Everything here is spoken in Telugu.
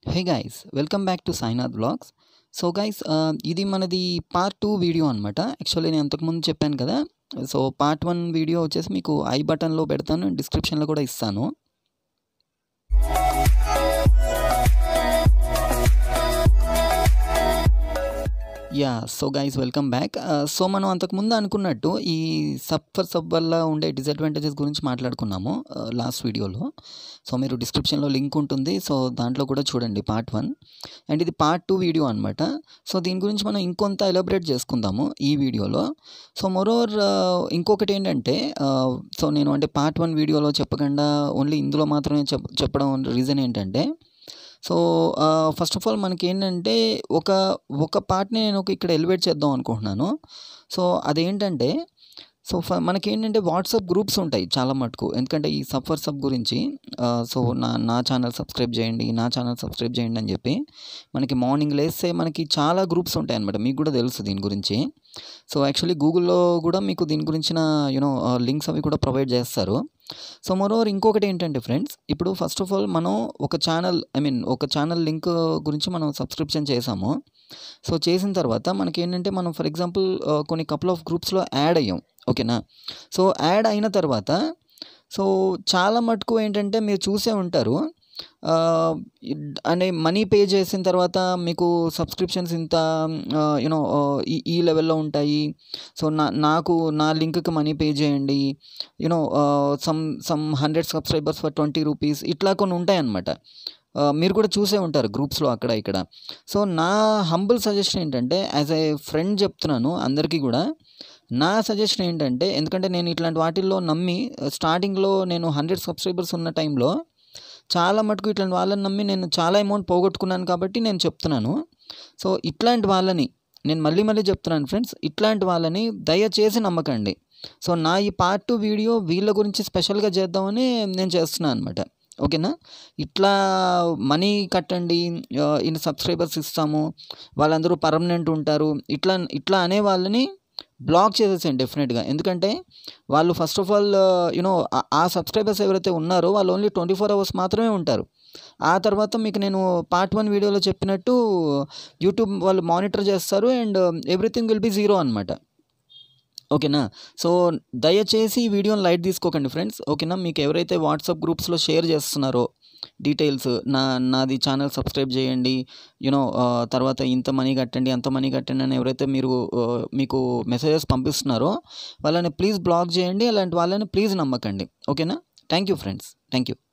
hey guys welcome back to Sainath vlogs so guys ఇది మనది పార్ట్ టూ వీడియో అనమాట యాక్చువల్లీ నేను అంతకుముందు చెప్పాను కదా సో పార్ట్ వన్ వీడియో వచ్చేసి మీకు ఐ బటన్లో పెడతాను డిస్క్రిప్షన్లో కూడా ఇస్తాను yeah so guys welcome back so మనం అంతకుముందు అనుకున్నట్టు ఈ సబ్ ఫర్ సబ్ వల్ల ఉండే డిసడ్వాంటేజెస్ గురించి మాట్లాడుకున్నాము లాస్ట్ వీడియోలో సో మీరు డిస్క్రిప్షన్లో లింక్ ఉంటుంది సో దాంట్లో కూడా చూడండి పార్ట్ వన్ అండ్ ఇది పార్ట్ టూ వీడియో అనమాట సో దీని గురించి మనం ఇంకొంత ఎలాబరేట్ చేసుకుందాము ఈ వీడియోలో సో మోరోవర్ ఇంకొకటి ఏంటంటే సో నేను అంటే పార్ట్ వన్ వీడియోలో చెప్పకుండా ఓన్లీ ఇందులో మాత్రమే చెప్ చెప్పడం రీజన్ ఏంటంటే సో ఫస్ట్ ఆఫ్ ఆల్ మనకి ఏంటంటే ఒక ఒక పార్ట్ని నేను ఒక ఇక్కడ ఎలివేట్ చేద్దాం అనుకుంటున్నాను సో అదేంటంటే సో ఫ మనకేంటంటే వాట్సాప్ గ్రూప్స్ ఉంటాయి చాలా మటుకు ఎందుకంటే ఈ సబ్ ఫర్ సబ్ గురించి సో నా నా ఛానల్ సబ్స్క్రైబ్ చేయండి నా ఛానల్ సబ్స్క్రైబ్ చేయండి అని చెప్పి మనకి మార్నింగ్ లేస్తే మనకి చాలా గ్రూప్స్ ఉంటాయి అనమాట మీకు కూడా తెలుసు దీని గురించి సో యాక్చువల్లీ గూగుల్లో కూడా మీకు దీని గురించిన యూనో లింక్స్ అవి కూడా ప్రొవైడ్ చేస్తారు సో మరోవర్ ఇంకొకటి ఏంటంటే ఫ్రెండ్స్ ఇప్పుడు ఫస్ట్ ఆఫ్ ఆల్ మనం ఒక ఛానల్ ఐ మీన్ ఒక ఛానల్ లింక్ గురించి మనం సబ్స్క్రిప్షన్ చేసాము సో చేసిన తర్వాత మనకి ఏంటంటే మనం ఫర్ ఎగ్జాంపుల్ కొన్ని కపుల్ ఆఫ్ గ్రూప్స్లో యాడ్ అయ్యాం ఓకేనా సో యాడ్ అయిన తర్వాత సో చాలా మటుకు ఏంటంటే మీరు చూసే ఉంటారు అంటే మనీ పే చేసిన తర్వాత మీకు సబ్స్క్రిప్షన్స్ ఇంత యూనో ఈ ఈ లెవెల్లో ఉంటాయి సో నా నాకు నా లింక్కి మనీ పే చేయండి you know some some hundred subscribers for twenty rupees ఇట్లా కొన్ని ఉంటాయన్నమాట మీరు కూడా చూసే ఉంటారు గ్రూప్స్లో అక్కడ ఇక్కడ సో నా హంబుల్ సజెషన్ ఏంటంటే యాజ్ ఏ ఫ్రెండ్ చెప్తున్నాను అందరికీ కూడా నా సజెషన్ ఏంటంటే ఎందుకంటే నేను ఇట్లాంటి వాటిల్లో నమ్మి స్టార్టింగ్లో నేను హండ్రెడ్ సబ్స్క్రైబర్స్ ఉన్న టైంలో చాలా మటుకు ఇట్లాంటి వాళ్ళని నమ్మి నేను చాలా అమౌంట్ పోగొట్టుకున్నాను కాబట్టి నేను చెప్తున్నాను సో ఇట్లాంటి వాళ్ళని నేను మళ్ళీ మళ్ళీ చెప్తున్నాను ఫ్రెండ్స్ ఇట్లాంటి వాళ్ళని దయచేసి నమ్మకండి సో నా ఈ పార్ట్ టూ వీడియో వీళ్ళ గురించి స్పెషల్గా చేద్దామని నేను చేస్తున్నాను అనమాట ఓకేనా ఇట్లా మనీ కట్టండి ఇన్ని సబ్స్క్రైబర్స్ ఇస్తాము వాళ్ళందరూ పర్మనెంట్ ఉంటారు ఇట్లా ఇట్లా అనే వాళ్ళని బ్లాక్ చేసేసాను డెఫినెట్గా ఎందుకంటే వాళ్ళు first of all you know uh subscribers ఎవరైతే ఉన్నారో వాళ్ళు ఓన్లీ ట్వంటీ ఫోర్ అవర్స్ మాత్రమే ఉంటారు ఆ తర్వాత మీకు నేను పార్ట్ వన్ వీడియోలో చెప్పినట్టు యూట్యూబ్ వాళ్ళు మానిటర్ చేస్తారు and everything will be zero అనమాట ఓకేనా సో దయచేసి ఈ వీడియోని లైట్ తీసుకోకండి ఫ్రెండ్స్ ఓకేనా మీకు ఎవరైతే వాట్సాప్ గ్రూప్స్లో షేర్ చేస్తున్నారో డీటెయిల్స్ నా నాది ఛానల్ సబ్స్క్రైబ్ చేయండి యూనో తర్వాత ఇంత మనీ కట్టండి అంత మనీ కట్టండి అని ఎవరైతే మీరు మీకు మెసేజెస్ పంపిస్తున్నారో వాళ్ళని ప్లీజ్ బ్లాక్ చేయండి అలాంటి వాళ్ళని ప్లీజ్ నమ్మకండి ఓకేనా thank you friends thank you